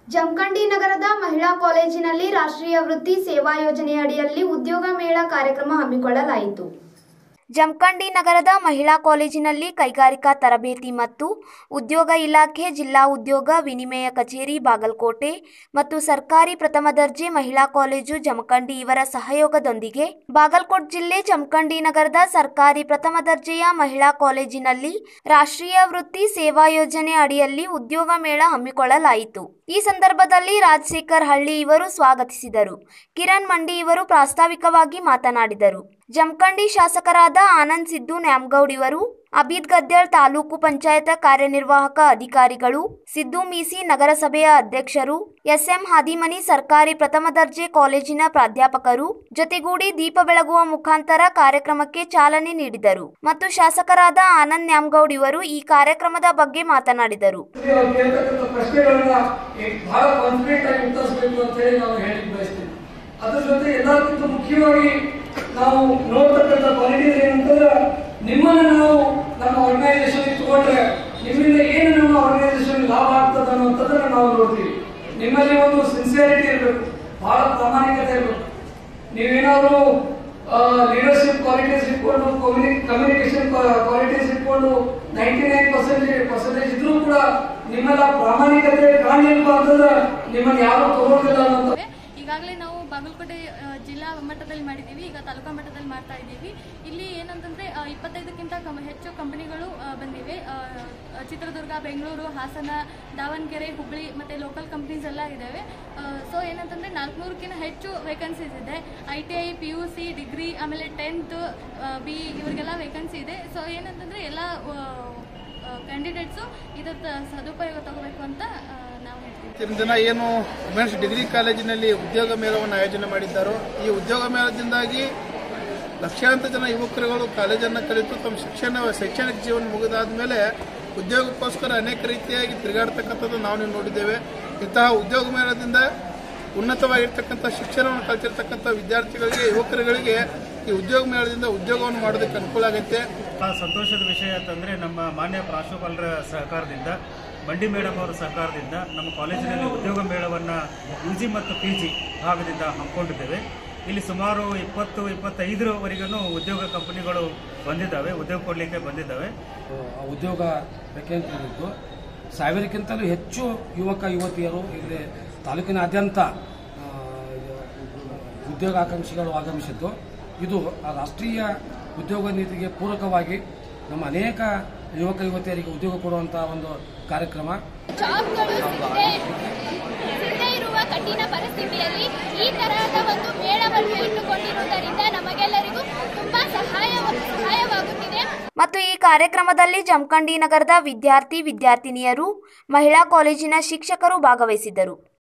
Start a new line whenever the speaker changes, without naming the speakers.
ಜಮಖಂಡಿ ನಗರದ ಮಹಿಳಾ ಕಾಲೇಜಿನಲ್ಲಿ ರಾಷ್ಟ್ರೀಯ ವೃತ್ತಿ ಸೇವಾ ಯೋಜನೆಯಡಿಯಲ್ಲಿ ಉದ್ಯೋಗ ಮೇಳ ಕಾರ್ಯಕ್ರಮ ಹಮ್ಮಿಕೊಳ್ಳಲಾಯಿತು ಜಮಖಂಡಿ ನಗರದ ಮಹಿಳಾ ಕಾಲೇಜಿನಲ್ಲಿ ಕೈಗಾರಿಕಾ ತರಬೇತಿ ಮತ್ತು ಉದ್ಯೋಗ ಇಲಾಖೆ ಜಿಲ್ಲಾ ಉದ್ಯೋಗ ವಿನಿಮಯ ಕಚೇರಿ ಬಾಗಲಕೋಟೆ ಮತ್ತು ಸರ್ಕಾರಿ ಪ್ರಥಮ ದರ್ಜೆ ಮಹಿಳಾ ಕಾಲೇಜು ಜಮಖಂಡಿ ಇವರ ಸಹಯೋಗದೊಂದಿಗೆ ಬಾಗಲಕೋಟ್ ಜಿಲ್ಲೆ ಜಮಖಂಡಿ ನಗರದ ಸರ್ಕಾರಿ ಪ್ರಥಮ ದರ್ಜೆಯ ಮಹಿಳಾ ಕಾಲೇಜಿನಲ್ಲಿ ರಾಷ್ಟ್ರೀಯ ವೃತ್ತಿ ಸೇವಾ ಯೋಜನೆ ಅಡಿಯಲ್ಲಿ ಉದ್ಯೋಗ ಮೇಳ ಹಮ್ಮಿಕೊಳ್ಳಲಾಯಿತು ಈ ಸಂದರ್ಭದಲ್ಲಿ ರಾಜಶೇಖರ್ ಹಳ್ಳಿ ಇವರು ಸ್ವಾಗತಿಸಿದರು ಕಿರಣ್ ಮಂಡಿ ಇವರು ಪ್ರಾಸ್ತಾವಿಕವಾಗಿ ಮಾತನಾಡಿದರು ಜಮಖಂಡಿ ಶಾಸಕರಾದ ಆನಂದ್ ಸಿದ್ದು ನ್ಯಾಮಗೌಡ್ ಇವರು ಅಬೀದ್ ಗದ್ಯಾಳ್ ತಾಲೂಕು ಪಂಚಾಯತ್ ಕಾರ್ಯನಿರ್ವಾಹಕ ಅಧಿಕಾರಿಗಳು ಸಿದ್ದು ಮೀಸಿ ನಗರಸಭೆಯ ಅಧ್ಯಕ್ಷರು ಎಸ್ಎಂ ಹಾದಿಮನಿ ಸರ್ಕಾರಿ ಪ್ರಥಮ ದರ್ಜೆ ಕಾಲೇಜಿನ ಪ್ರಾಧ್ಯಾಪಕರು ಜೊತೆಗೂಡಿ ದೀಪ ಬೆಳಗುವ ಮುಖಾಂತರ ಕಾರ್ಯಕ್ರಮಕ್ಕೆ ಚಾಲನೆ ನೀಡಿದರು ಮತ್ತು ಶಾಸಕರಾದ ಆನಂದ್ ನ್ಯಾಮಗೌಡ್ ಇವರು ಈ ಕಾರ್ಯಕ್ರಮದ ಬಗ್ಗೆ ಮಾತನಾಡಿದರು
ಇಲ್ಲಿ ಅವ್ರು ಕೇಳ್ತಕ್ಕಂಥ ಪ್ರಶ್ನೆಗಳನ್ನ ಈ ಬಹಳ ಕಾನ್ಫಿಡೆಂಟ್ ಆಗಿ ಉತ್ತರಿಸಬೇಕು ಅಂತ ಹೇಳಿ ನಾವು ಹೇಳಿಕ್ ಬಯಸ್ತೀವಿ ಅದ್ರ ಜೊತೆ ಎಲ್ಲಕ್ಕಿಂತ ಮುಖ್ಯವಾಗಿ ನಾವು ನೋಡ್ತಕ್ಕಂಥ ಕ್ವಾಲಿಟೀಸ್ ಏನಂತಂದ್ರೆ ನಿಮ್ಮನ್ನ ನಾವು ನಮ್ಮ ಆರ್ಗನೈಸೇಷನ್ ತಗೊಂಡ್ರೆ ನಿಮ್ಮಿಂದ ಏನು ನಮ್ಮ ಆರ್ಗನೈಸೇಷನ್ ಲಾಭ ಆಗ್ತದೆ ಅನ್ನುವಂಥದ್ದನ್ನ ನಾವು ನೋಡ್ತೀವಿ ನಿಮ್ಮಲ್ಲಿ ಒಂದು ಸಿನ್ಸಿಯಾರಿಟಿ ಇರಬೇಕು ಬಹಳ ಪ್ರಾಮಾಣಿಕತೆ ಇರಬೇಕು ನೀವೇನಾದ್ರು ಲೀಡರ್ಶಿಪ್ ಕ್ವಾಲಿಟೀಸ್ ಇಟ್ಕೊಂಡು ಕಮ್ಯುನಿಕೇಶನ್ ಕ್ವಾಲಿಟೀಸ್ ಇಟ್ಕೊಂಡು ನೈಂಟಿ ನೈನ್ ಪರ್ಸೆಂಟೇಜ್ ಪರ್ಸೆಂಟೇಜ್ ಇದ್ರೂ ಕೂಡ ನಿಮ್ಮೆಲ್ಲ ಪ್ರಾಮಾಣಿಕತೆ ಕಾಣಲಿಲ್ಲ ಅಂತಂದ್ರೆ ನಿಮ್ಮನ್ನ ಯಾರು ತಗೊಳ್ಳೋದಿಲ್ಲ ಅನ್ನೋ
ಈಗಾಗಲೇ ನಾವು ಬಾಗಲಕೋಟೆ ಆ, ಜಿಲ್ಲಾ ಮಟ್ಟದಲ್ಲಿ ಮಾಡಿದ್ದೀವಿ ಈಗ ತಾಲೂಕಾ ಮಟ್ಟದಲ್ಲಿ ಮಾಡ್ತಾ ಇದ್ದೀವಿ ಇಲ್ಲಿ ಏನಂತಂದ್ರೆ ಆ, ಇಪ್ಪತ್ತೈದಕ್ಕಿಂತ ಕಮ್ ಹೆಚ್ಚು ಕಂಪನಿಗಳು ಆ, ಬಂದಿವೆ ಆ, ಆ, ಚಿತ್ರದುರ್ಗ ಬೆಂಗಳೂರು ಹಾಸನ ದಾವಣಗೆರೆ ಹುಬ್ಬಳ್ಳಿ ಮತ್ತು ಲೋಕಲ್ ಕಂಪ್ನೀಸ್ ಎಲ್ಲ ಇದ್ದಾವೆ ಸೊ ಏನಂತಂದರೆ ನಾಲ್ಕುನೂರಕ್ಕಿಂತ ಹೆಚ್ಚು ವೇಕೆನ್ಸೀಸ್ ಇದೆ I T I P U C degree ಆಮೇಲೆ ಟೆಂತ್ ಬಿ ಇವರಿಗೆಲ್ಲ ವೇಕೆನ್ಸಿ ಇದೆ ಸೊ ಏನಂತಂದರೆ ಎಲ್ಲ ಕ್ಯಾಂಡಿಡೇಟ್ಸು ಇದರ ಸದುಪಯೋಗ ತಗೋಬೇಕು ಅಂತ ಆ, ನಾವು ಹೇಳ್ತೀವಿ
ಇವತ್ತಿನ ದಿನ ಏನು ವುಮೆನ್ಸ್ ಡಿಗ್ರಿ ಕಾಲೇಜಿನಲ್ಲಿ ಉದ್ಯೋಗ ಮೇಳವನ್ನು ಆಯೋಜನೆ ಮಾಡಿದ್ದಾರೋ ಈ ಉದ್ಯೋಗ ಮೇಳದಿಂದಾಗಿ ಲಕ್ಷಾಂತರ ಜನ ಯುವಕರುಗಳು ಕಾಲೇಜನ್ನು ಕಲಿತು ತಮ್ಮ ಶಿಕ್ಷಣ ಶೈಕ್ಷಣಿಕ ಜೀವನ ಮುಗಿದಾದ ಮೇಲೆ ಉದ್ಯೋಗಕ್ಕೋಸ್ಕರ ಅನೇಕ ರೀತಿಯಾಗಿ ತಿರುಗಾಡ್ತಕ್ಕಂಥದ್ದು ನಾವು ನೀವು ನೋಡಿದ್ದೇವೆ ಇಂತಹ ಉದ್ಯೋಗ ಮೇಳದಿಂದ ಉನ್ನತವಾಗಿರ್ತಕ್ಕಂಥ ಶಿಕ್ಷಣವನ್ನು ಕಲಿತಿರ್ತಕ್ಕಂಥ ವಿದ್ಯಾರ್ಥಿಗಳಿಗೆ ಯುವಕರುಗಳಿಗೆ ಈ ಉದ್ಯೋಗ ಮೇಳದಿಂದ ಉದ್ಯೋಗವನ್ನು ಮಾಡೋದಕ್ಕೆ ಅನುಕೂಲ ಆಗುತ್ತೆ
ಬಹಳ ಸಂತೋಷದ ವಿಷಯ ಅಂತಂದ್ರೆ ನಮ್ಮ ಮಾನ್ಯ ಪ್ರಾಂಶುಪಾಲರ ಸಹಕಾರದಿಂದ ಬಂಡಿ ಮೇಡಮ್ ಅವರ ಸಹಕಾರದಿಂದ ನಮ್ಮ ಕಾಲೇಜಿನಲ್ಲಿ ಉದ್ಯೋಗ ಮೇಳವನ್ನು ಯು ಜಿ ಮತ್ತು ಪಿ ಜಿ ಭಾಗದಿಂದ ಹಮ್ಮಿಕೊಂಡಿದ್ದೇವೆ ಇಲ್ಲಿ ಸುಮಾರು ಇಪ್ಪತ್ತು ಇಪ್ಪತ್ತೈದರವರೆಗೂ ಉದ್ಯೋಗ ಕಂಪನಿಗಳು ಬಂದಿದ್ದಾವೆ ಉದ್ಯೋಗ ಕೊಡಲಿಕ್ಕೆ ಬಂದಿದ್ದಾವೆ
ಆ ಉದ್ಯೋಗ ಬೇಕೆಂತಿದ್ದು ಸಾವಿರಕ್ಕಿಂತಲೂ ಹೆಚ್ಚು ಯುವಕ ಯುವತಿಯರು ಇಲ್ಲಿ ತಾಲೂಕಿನಾದ್ಯಂತ ಆ, ಉದ್ಯೋಗಾಕಾಂಕ್ಷಿಗಳು ಆಗಮಿಸಿದ್ದು ಇದು ಆ ರಾಷ್ಟ್ರೀಯ ಉದ್ಯೋಗ ನೀತಿಗೆ ಪೂರಕವಾಗಿ ನಮ್ಮ ಅನೇಕ ಯುವಕ ಯುವತಿಯರಿಗೆ ಉದ್ಯೋಗ ಕೊಡುವಂಥ ಒಂದು ಕಾರ್ಯಕ್ರಮ
ಜಾಬ್ಗಳು ಸಿಗದೆ ಸಿಗದೆ ಇರುವ ಕಠಿಣ ಪರಿಸ್ಥಿತಿಯಲ್ಲಿ ಈ ತರಹದ ಒಂದು ಮೇಳವನ್ನು ಇಟ್ಟುಕೊಂಡಿರುವುದರಿಂದ ನಮಗೆಲ್ಲರಿಗೂ ತುಂಬಾ ಸಹಾಯ ಸಹಾಯವಾಗುತ್ತಿದೆ
ಮತ್ತು ಈ ಕಾರ್ಯಕ್ರಮದಲ್ಲಿ ಜಮಖಂಡಿ ನಗರದ ವಿದ್ಯಾರ್ಥಿ ವಿದ್ಯಾರ್ಥಿನಿಯರು ಮಹಿಳಾ ಕಾಲೇಜಿನ ಶಿಕ್ಷಕರು ಭಾಗವಹಿಸಿದ್ದರು